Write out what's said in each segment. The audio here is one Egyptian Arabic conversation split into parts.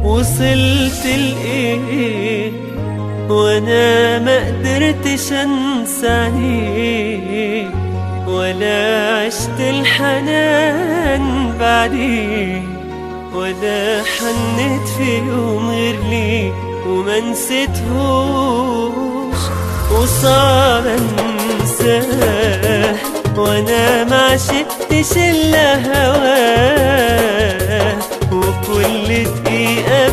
وصلت لإيه وانا ما قدرتش انسى عينيه ولا عشت الحنان بعديه ولا حنيت في يوم غير ليه وما نسيتهوش وصعب انساه وانا ما عشقتش الا هواه وكل دقيقة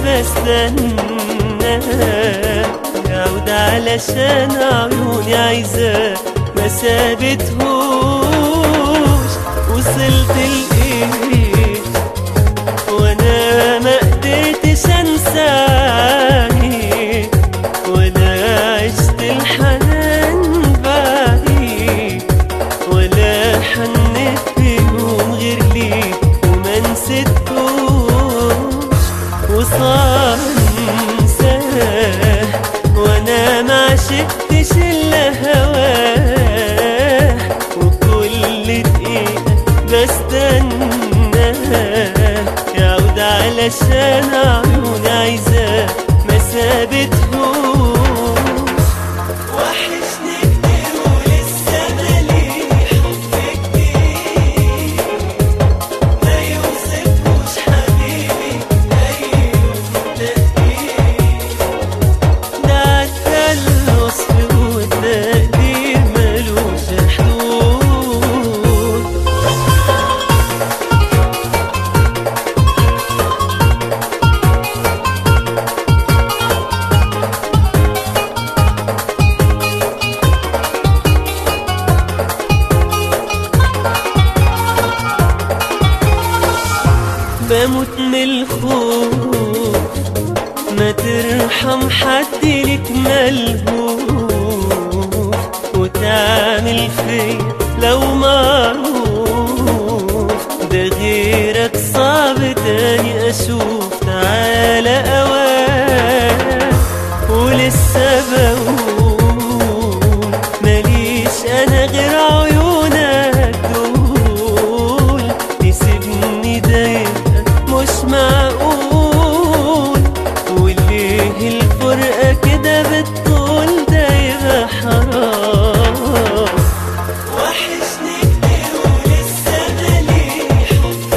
بستناه يعود علشان عيوني عايزاه ما سابتهوش وصلت لإيه وانا ما قدرتش انساني ولا عشت الحنان بعدي ولا حنيت بيوم غير ليه وما نسيتهوش وصار انساه وانا ما عشقتش الا هواه وكل دقيقة بستناه يعود علشان عيوني عايزاه ما سابتهوش وحشني كتير ولسه مالي حب كتير ما يوصفوش حبيبي أيوه تقدير ده عدى الوصف والتقدير ملوش حدود بموت من الخوف ما ترحم حد لك ملهوف وتعمل فيا لو معروف ده غيرك صعب تاني اشوف تعالى اوان ولسه بقول ماليش انا غير عيونك دول تسيبني ده يبقى مش معقول وليه الفرقة كده بتطول ده يبقى حرام وحشني كتير ولسه مالي حب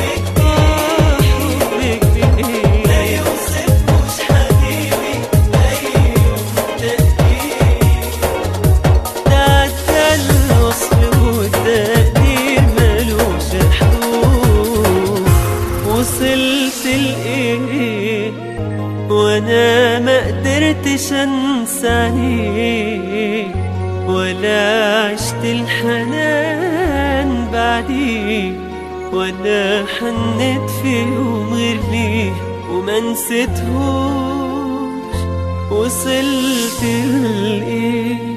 كتير ما يوصفوش حبيبي أيوه تقدير ده عدى الوصف والتقدير ملوش حدود وصلت لإيه وانا ما قدرتش انسى عينيه ولا عشت الحنان بعديه ولا حنيت في يوم غير ليه وما نسيتهوش وصلت لإيه